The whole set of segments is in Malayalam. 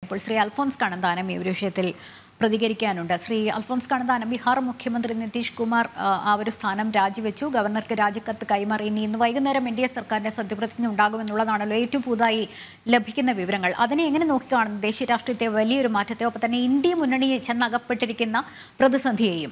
ഇപ്പോൾ ശ്രീ അൽഫോൻസ് കണന്താനം ഈ ഒരു വിഷയത്തിൽ പ്രതികരിക്കാനുണ്ട് ശ്രീ അൽഫോൻസ് കണന്താനം ബീഹാർ മുഖ്യമന്ത്രി നിതീഷ് കുമാർ ആ, ആ ഒരു സ്ഥാനം രാജിവെച്ചു ഗവർണർക്ക് രാജിക്കത്ത് കൈമാറി ഇനി ഇന്ന് വൈകുന്നേരം എൻ ഡി എ സർക്കാരിന്റെ സത്യപ്രതിജ്ഞ ഉണ്ടാകുമെന്നുള്ളതാണല്ലോ ഏറ്റവും പുതുതായി ലഭിക്കുന്ന വിവരങ്ങൾ അതിനെ എങ്ങനെ നോക്കിക്കാണുന്നു ദേശീയ രാഷ്ട്രീയത്തെ വലിയൊരു മാറ്റത്തെ ഒപ്പം തന്നെ ഇന്ത്യ മുന്നണി ചെന്നകപ്പെട്ടിരിക്കുന്ന പ്രതിസന്ധിയെയും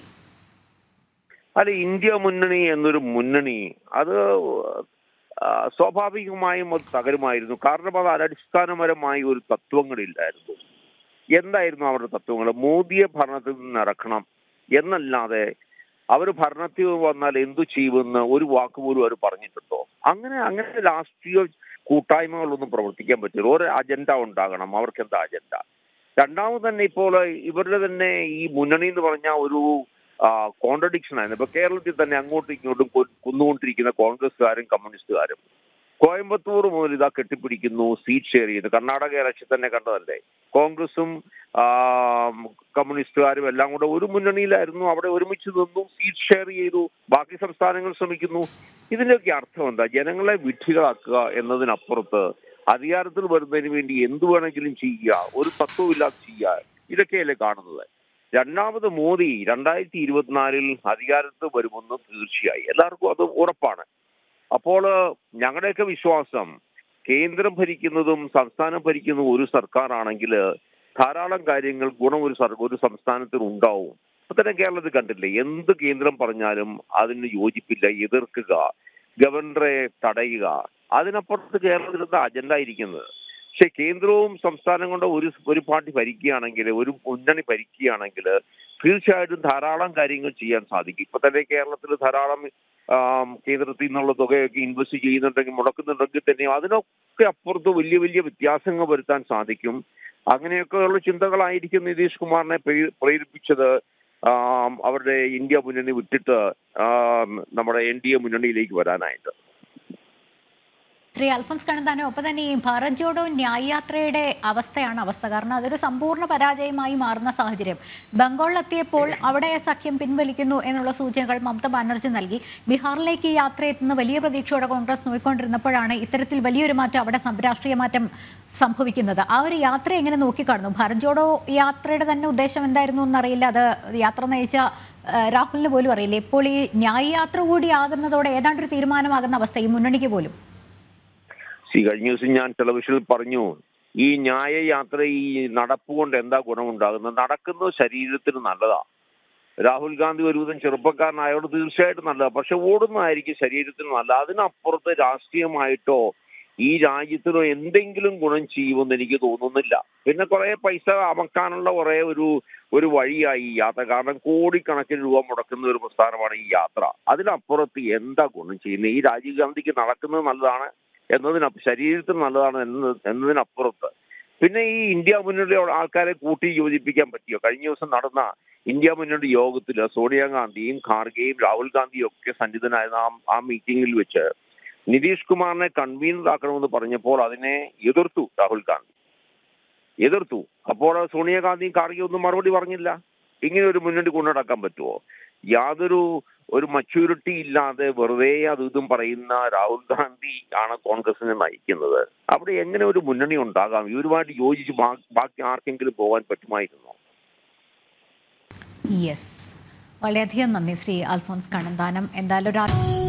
അല്ല ഇന്ത്യ മുന്നണി എന്നൊരു മുന്നണി അത് ആ, സ്വാഭാവികമായും അത് തകരുമായിരുന്നു കാരണം അത് അടിസ്ഥാനപരമായ ഒരു തത്വങ്ങളില്ലായിരുന്നു എന്തായിരുന്നു അവരുടെ തത്വങ്ങൾ മോദിയെ ഭരണത്തിൽ നിന്ന് ഇറക്കണം എന്നല്ലാതെ അവർ ഭരണത്തിൽ വന്നാൽ എന്തു ചെയ്യുമെന്ന് ഒരു വാക്ക് പോലും അവർ പറഞ്ഞിട്ടുണ്ടോ അങ്ങനെ അങ്ങനെ രാഷ്ട്രീയ കൂട്ടായ്മകളൊന്നും പ്രവർത്തിക്കാൻ പറ്റില്ല ഒരു അജണ്ട ഉണ്ടാകണം അവർക്ക് എന്താ അജണ്ട രണ്ടാമത് തന്നെ ഇപ്പോൾ ഇവരുടെ തന്നെ ഈ മുന്നണി എന്ന് പറഞ്ഞ ഒരു കോൺട്രഡിക്ഷൻ ആയിരുന്നു ഇപ്പൊ കേരളത്തിൽ തന്നെ അങ്ങോട്ടും ഇങ്ങോട്ടും കൊ- കൊന്നുകൊണ്ടിരിക്കുന്ന കോൺഗ്രസ്സുകാരും കമ്മ്യൂണിസ്റ്റുകാരും കോയമ്പത്തൂർ മുതൽ ഇതാ കെട്ടിപ്പിടിക്കുന്നു സീറ്റ് ഷെയർ ചെയ്യുന്നു കർണാടക ഇലക്ഷൻ തന്നെ കണ്ടതല്ലേ കോൺഗ്രസും ആ, കമ്മ്യൂണിസ്റ്റുകാരും എല്ലാം കൂടെ ഒരു മുന്നണിയിലായിരുന്നു അവിടെ ഒരുമിച്ച് നിന്നു സീറ്റ് ഷെയർ ചെയ്തു ബാക്കി സംസ്ഥാനങ്ങൾ ശ്രമിക്കുന്നു ഇതിന്റെയൊക്കെ അർത്ഥം എന്താ ജനങ്ങളെ വിഡ്ഢികളാക്കുക എന്നതിനപ്പുറത്ത് അധികാരത്തിൽ വരുന്നതിന് വേണ്ടി എന്ത് വേണമെങ്കിലും ചെയ്യുക ഒരു തത്വമില്ലാതെ ചെയ്യുക ഇതൊക്കെയല്ലേ കാണുന്നത് രണ്ടാമത് മോദി രണ്ടായിരത്തി ഇരുപത്തിനാലിൽ അധികാരത്തിൽ വരുമെന്ന് തീർച്ചയായി എല്ലാവർക്കും അത് ഉറപ്പാണ് അപ്പോൾ ഞങ്ങളുടെയൊക്കെ വിശ്വാസം കേന്ദ്രം ഭരിക്കുന്നതും സംസ്ഥാനം ഭരിക്കുന്നതും ഒരു സർക്കാരാണെങ്കിൽ ധാരാളം കാര്യങ്ങൾ ഗുണം ഒരു സർ ഒരു സംസ്ഥാനത്തിന് ഉണ്ടാവും ഇപ്പൊ തന്നെ കേരളത്തിൽ കണ്ടില്ലേ എന്ത് കേന്ദ്രം പറഞ്ഞാലും അതിന് യോജിപ്പില്ല എതിർക്കുക ഗവർണറെ തടയുക അതിനപ്പുറത്ത് കേരളത്തിൽ എന്താ അജണ്ട ഇരിക്കുന്നത് പക്ഷെ കേന്ദ്രവും സംസ്ഥാനം കൊണ്ട് ഒരു ഒരു പാർട്ടി ഭരിക്കുകയാണെങ്കിൽ ഒരു മുന്നണി ഭരിക്കുകയാണെങ്കിൽ തീർച്ചയായിട്ടും ധാരാളം കാര്യങ്ങൾ ചെയ്യാൻ സാധിക്കും ഇപ്പൊ തന്നെ കേരളത്തിൽ ധാരാളം ആം, കേന്ദ്രത്തിൽ നിന്നുള്ള തുകയൊക്കെ ഇൻവെസ്റ്റ് ചെയ്യുന്നുണ്ടെങ്കിൽ മുടക്കുന്നുണ്ടെങ്കിൽ തന്നെയും അതിനൊക്കെ അപ്പുറത്ത് വലിയ വലിയ വ്യത്യാസങ്ങൾ വരുത്താൻ സാധിക്കും അങ്ങനെയൊക്കെയുള്ള ചിന്തകളായിരിക്കും നിതീഷ് കുമാറിനെ പ്രേ- പ്രേരിപ്പിച്ചത് ആം, അവരുടെ ഇന്ത്യ മുന്നണി വിട്ടിട്ട് ആം, നമ്മുടെ എൻ ഡി എ മുന്നണിയിലേക്ക് വരാനായിട്ട് ശ്രീ അൽഫോൻസ് കണ്ണന്താനം ഒപ്പം തന്നെ ഈ ഭാരത് ജോഡോ ന്യായ് യാത്രയുടെ അവസ്ഥയാണ് അവസ്ഥ കാരണം അതൊരു സമ്പൂർണ്ണ പരാജയമായി മാറുന്ന സാഹചര്യം ബംഗാളിലെത്തിയപ്പോൾ അവിടെ സഖ്യം പിൻവലിക്കുന്നു എന്നുള്ള സൂചനകൾ മമത ബാനർജി നൽകി ബീഹാറിലേക്ക് ഈ യാത്ര എത്തുന്ന വലിയ പ്രതീക്ഷയോടെ കോൺഗ്രസ് നോക്കിക്കൊണ്ടിരുന്നപ്പോഴാണ് ഇത്തരത്തിൽ വലിയൊരു മാറ്റം അവിടെ സം- രാഷ്ട്രീയ മാറ്റം സംഭവിക്കുന്നത് ആ ഒരു യാത്ര എങ്ങനെ നോക്കിക്കാണുന്നു ഭാരത് ജോഡോ യാത്രയുടെ തന്നെ ഉദ്ദേശം എന്തായിരുന്നു എന്നറിയില്ല അത് യാത്ര നയിച്ച ആ, രാഹുലിന് പോലും അറിയില്ല ഇപ്പോൾ ഈ ന്യായ് യാത്ര കൂടി ആകുന്നതോടെ ഏതാണ്ടൊരു തീരുമാനമാകുന്ന അവസ്ഥ ഈ മുന്നണിക്ക് പോലും സി കഴിഞ്ഞ ദിവസം ഞാൻ ടെലിവിഷനിൽ പറഞ്ഞു ഈ ന്യായയാത്ര ഈ നടപ്പ് കൊണ്ട് എന്താ ഗുണമുണ്ടാകുന്നത് നടക്കുന്നത് ശരീരത്തിന് നല്ലതാ രാഹുൽ ഗാന്ധി ഒരുവിധം ചെറുപ്പക്കാരനായോട് തീർച്ചയായിട്ടും നല്ലതാ പക്ഷെ ഓടുന്നതായിരിക്കും ശരീരത്തിന് നല്ല അതിനപ്പുറത്ത് രാഷ്ട്രീയമായിട്ടോ ഈ രാജ്യത്തിനോ എന്തെങ്കിലും ഗുണം ചെയ്യുമെന്ന് എനിക്ക് തോന്നുന്നില്ല പിന്നെ കുറെ പൈസ അമക്കാനുള്ള കുറെ ഒരു ഒരു വഴിയായി ഈ യാത്ര കാരണം കോടിക്കണക്കിന് രൂപ മുടക്കുന്ന ഒരു പ്രസ്ഥാനമാണ് ഈ യാത്ര അതിനപ്പുറത്ത് എന്താ ഗുണം ചെയ്യുന്നത് ഈ രാജീവ് ഗാന്ധിക്ക് നടക്കുന്നത് നല്ലതാണ് എന്നതിന ശരീരത്തിന് നല്ലതാണ് എന്ന എന്നതിനപ്പുറത്ത് പിന്നെ ഈ ഇന്ത്യ മുന്നണിയുടെ ആൾക്കാരെ കൂട്ടി യോജിപ്പിക്കാൻ പറ്റിയോ കഴിഞ്ഞ ദിവസം നടന്ന ഇന്ത്യ മുന്നണി യോഗത്തിൽ സോണിയാഗാന്ധിയും ഖാർഗെയും രാഹുൽ ഗാന്ധിയും ഒക്കെ സന്നിധനായിരുന്ന ആ ആ മീറ്റിംഗിൽ വെച്ച് നിതീഷ് കുമാറിനെ കൺവീനർ ആക്കണമെന്ന് പറഞ്ഞപ്പോൾ അതിനെ എതിർത്തു രാഹുൽ ഗാന്ധി എതിർത്തു അപ്പോൾ സോണിയാഗാന്ധിയും ഖാർഗെയും ഒന്നും മറുപടി പറഞ്ഞില്ല ഇങ്ങനെ ഒരു മുന്നണി കൊണ്ടുനടക്കാൻ പറ്റുമോ യാതൊരു ഒരു മച്യൂരിറ്റി ഇല്ലാതെ വെറുതെ അതും ഇതും പറയുന്ന രാഹുൽ ഗാന്ധി ആണ് കോൺഗ്രസിനെ നയിക്കുന്നത് അവിടെ എങ്ങനെ ഒരു മുന്നണി ഉണ്ടാകാം ഇവരുമായിട്ട് യോജിച്ച് ബാ- ബാക്കി ആർക്കെങ്കിലും പോകാൻ പറ്റുമായിരുന്നോ യെസ് വളരെയധികം നന്ദി ശ്രീ അൽഫോൻസ് കണ്ണന്താനം എന്തായാലും രാ